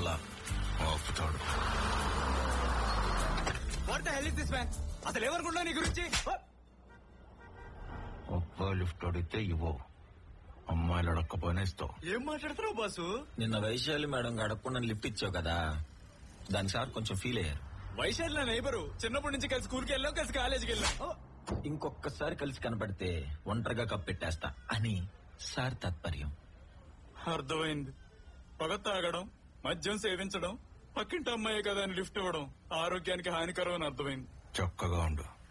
ఆపలా ఆపుతాడు what the hell is this man అసలు ఏమనుకుంటున్నా నీ గురించి ఒక్క లిఫ్ట్ అడిగితే ఇవ్వవు అమ్మాయిలు అడక్కపోయినా ఇస్తావు ఏం మాట్లాడుతున్నావు బాసు నిన్న వైశాలి మేడం అడగకుండా లిఫ్ట్ ఇచ్చావు కదా దాని సార్ కొంచెం ఫీల్ అయ్యారు వైశాలి నా నైబరు చిన్నప్పటి నుంచి కలిసి స్కూల్కి వెళ్ళాం కలిసి కాలేజీకి వెళ్ళాం ఇంకొకసారి కలిసి కనపడితే ఒంటరిగా కప్పెట్టేస్తా అని సార్ తాత్పర్యం అర్థమైంది పొగ తాగడం మద్యం సేవించడం పక్కింటి అమ్మాయి కదా అని లిఫ్ట్ ఇవ్వడం ఆరోగ్యానికి హానికరం అని అర్థమైంది చక్కగా ఉండు